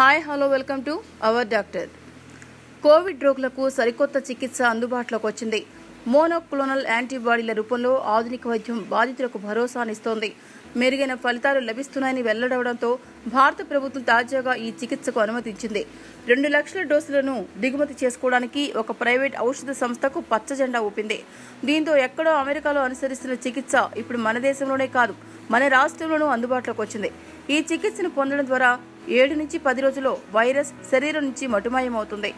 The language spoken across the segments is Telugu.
hi hello welcome to our doctor covid రోగులకు సరికొత్త చికిత్స అందుబాటులోకి వచ్చింది మోనోక్లోనల్ యాంటీబాడీల రూపంలో ఆధునిక వైద్యం బాధితులకు భరోసానిస్తోంది మెరుగైన ఫలితాలు లభిస్తున్నాయని వెల్లడవడంతో భారత ప్రభుత్వం తాజాగా ఈ చికిత్సకు అనుమతించింది రెండు లక్షల డోసులను దిగుమతి చేసుకోవడానికి ఒక ప్రైవేట్ ఔషధ సంస్థకు పచ్చజెండా ఊపింది దీంతో ఎక్కడో అమెరికాలో అనుసరిస్తున్న చికిత్స ఇప్పుడు మన దేశంలోనే కాదు మన రాష్ట్రంలోనూ అందుబాటులోకి వచ్చింది ఈ చికిత్సను పొందడం ద్వారా ఏడు నుంచి పది రోజుల్లో వైరస్ శరీరం నుంచి మటుమాయమవుతుంది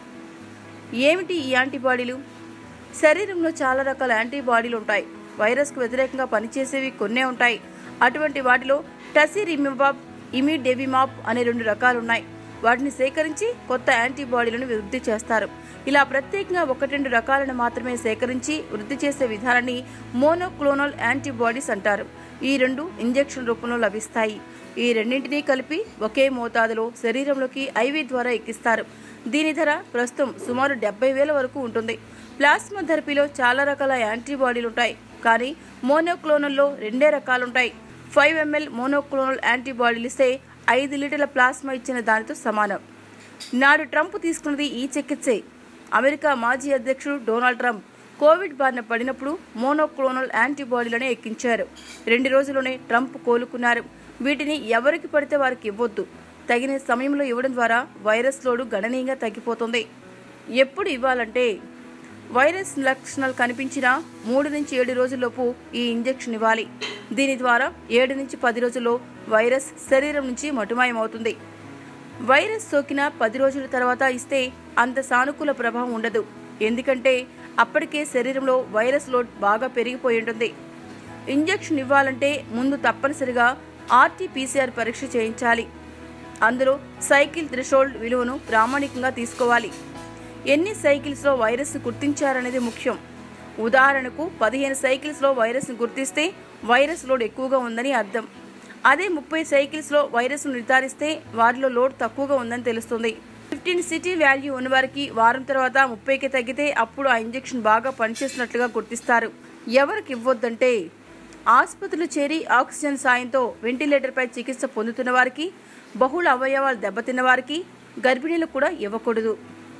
ఏమిటి ఈ యాంటీబాడీలు శరీరంలో చాలా రకాల యాంటీబాడీలు ఉంటాయి వైరస్కు వ్యతిరేకంగా పనిచేసేవి కొన్నే ఉంటాయి అటువంటి వాటిలో టసిరిమిబాబ్ ఇమిడెవిమాబ్ అనే రెండు రకాలున్నాయి వాటిని సేకరించి కొత్త యాంటీబాడీలను వృద్ధి చేస్తారు ఇలా ప్రత్యేకంగా ఒకటి రెండు రకాలను మాత్రమే సేకరించి వృద్ధి చేసే విధానాన్ని మోనోక్లోనల్ యాంటీబాడీస్ అంటారు ఈ రెండు ఇంజెక్షన్ రూపంలో లభిస్తాయి ఈ రెండింటినీ కలిపి ఒకే మోతాదులో శరీరంలోకి ఐవీ ద్వారా ఎక్కిస్తారు దీని ధర ప్రస్తుతం సుమారు డెబ్బై వేల వరకు ఉంటుంది ప్లాస్మా థెరపీలో చాలా రకాల యాంటీబాడీలు ఉంటాయి కానీ మోనోక్లోనల్లో రెండే రకాలుంటాయి ఫైవ్ ఎంఎల్ మోనోక్లోనల్ యాంటీబాడీలు ఇస్తే ఐదు లీటర్ల ప్లాస్మా ఇచ్చిన దానితో సమానం నాడు ట్రంప్ తీసుకున్నది ఈ చికిత్సే అమెరికా మాజీ అధ్యక్షుడు డొనాల్డ్ ట్రంప్ కోవిడ్ బారిన పడినప్పుడు మోనోక్లోనల్ యాంటీబాడీలను ఎక్కించారు రెండు రోజుల్లోనే ట్రంప్ కోలుకున్నారు వీటిని ఎవరికి పడితే వారికి ఇవ్వొద్దు తగిన సమయంలో ఇవ్వడం ద్వారా వైరస్ లోడు గణనీయంగా తగ్గిపోతుంది ఎప్పుడు ఇవ్వాలంటే వైరస్ లక్షణాలు కనిపించినా మూడు నుంచి ఏడు రోజుల్లోపు ఈ ఇంజెక్షన్ ఇవ్వాలి దీని ద్వారా ఏడు నుంచి పది రోజుల్లో వైరస్ శరీరం నుంచి మటుమాయమవుతుంది వైరస్ సోకిన పది రోజుల తర్వాత ఇస్తే అంత సానుకూల ప్రభావం ఉండదు ఎందుకంటే అప్పటికే శరీరంలో వైరస్ లోడ్ బాగా పెరిగిపోయి ఉంటుంది ఇంజెక్షన్ ఇవ్వాలంటే ముందు తప్పనిసరిగా ఆర్టీపీసీఆర్ పరీక్ష చేయించాలి అందులో సైకిల్ థ్రెషోల్డ్ విలువను ప్రామాణికంగా తీసుకోవాలి ఎన్ని సైకిల్స్లో వైరస్ను గుర్తించారనేది ముఖ్యం ఉదాహరణకు పదిహేను సైకిల్స్లో వైరస్ను గుర్తిస్తే వైరస్ లోడ్ ఎక్కువగా ఉందని అర్థం అదే ముప్పై సైకిల్స్లో వైరస్ను నిర్ధారిస్తే వారిలో లోడ్ తక్కువగా ఉందని తెలుస్తుంది ఫిఫ్టీన్ సిటీ వాల్యూ ఉన్నవారికి వారం తర్వాత ముప్పైకి తగ్గితే అప్పుడు ఆ ఇంజెక్షన్ బాగా పనిచేస్తున్నట్లుగా గుర్తిస్తారు ఎవరికి ఇవ్వొద్దంటే ఆసుపత్రులు చేరి ఆక్సిజన్ సాయంతో వెంటిలేటర్పై చికిత్స పొందుతున్న వారికి బహుళ అవయవాలు దెబ్బతిన్న వారికి గర్భిణీలకు కూడా ఇవ్వకూడదు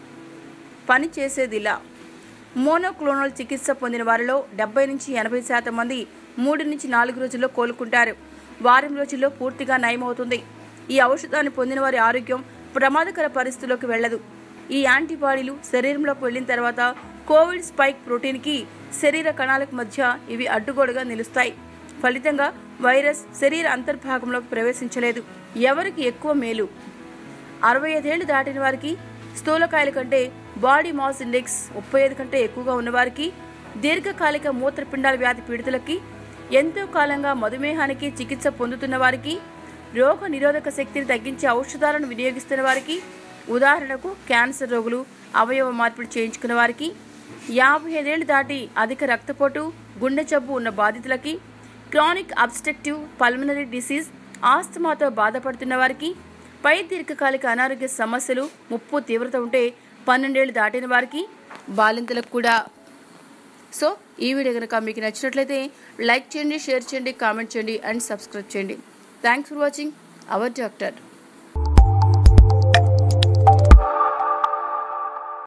పని చేసేదిలా మోనోక్లోనల్ చికిత్స పొందిన వారిలో డెబ్బై నుంచి ఎనభై శాతం మంది మూడు నుంచి నాలుగు రోజుల్లో కోలుకుంటారు వారం రోజుల్లో పూర్తిగా నయమవుతుంది ఈ ఔషధాన్ని పొందిన వారి ఆరోగ్యం ప్రమాదకర పరిస్థితుల్లోకి వెళ్ళదు ఈ యాంటీబాడీలు శరీరంలోకి వెళ్ళిన తర్వాత కోవిడ్ స్పైక్ ప్రోటీన్కి శరీర కణాలకు మధ్య ఇవి అడ్డుగోడగా నిలుస్తాయి ఫలితంగా వైరస్ శరీర అంతర్భాగంలోకి ప్రవేశించలేదు ఎవరికి ఎక్కువ మేలు అరవై ఐదేళ్లు దాటిన వారికి స్థూలకాయల కంటే బాడీ మాస్ ఇండెక్స్ ముప్పై ఐదు కంటే ఎక్కువగా ఉన్నవారికి దీర్ఘకాలిక మూత్రపిండాల వ్యాధి పీడితులకి ఎంతో కాలంగా మధుమేహానికి చికిత్స పొందుతున్న వారికి రోగ నిరోధక శక్తిని తగ్గించే ఔషధాలను వినియోగిస్తున్న వారికి ఉదాహరణకు క్యాన్సర్ రోగులు అవయవ మార్పిడి చేయించుకున్న వారికి యాభై ఐదేళ్లు దాటి అధిక రక్తపోటు గుండె జబ్బు ఉన్న బాధితులకి క్రానిక్ అబ్స్ట్రక్టివ్ పల్మనరీ డిసీజ్ ఆస్తమాతో బాధపడుతున్న వారికి పై దీర్ఘకాలిక అనారోగ్య సమస్యలు ముప్పు తీవ్రత ఉంటే పన్నెండేళ్లు దాటిన వారికి బాలింతలకు కూడా సో ఈ వీడియో కనుక మీకు నచ్చినట్లయితే లైక్ చేయండి షేర్ చేయండి కామెంట్ చేయండి అండ్ సబ్స్క్రైబ్ చేయండి thanks for watching our doctor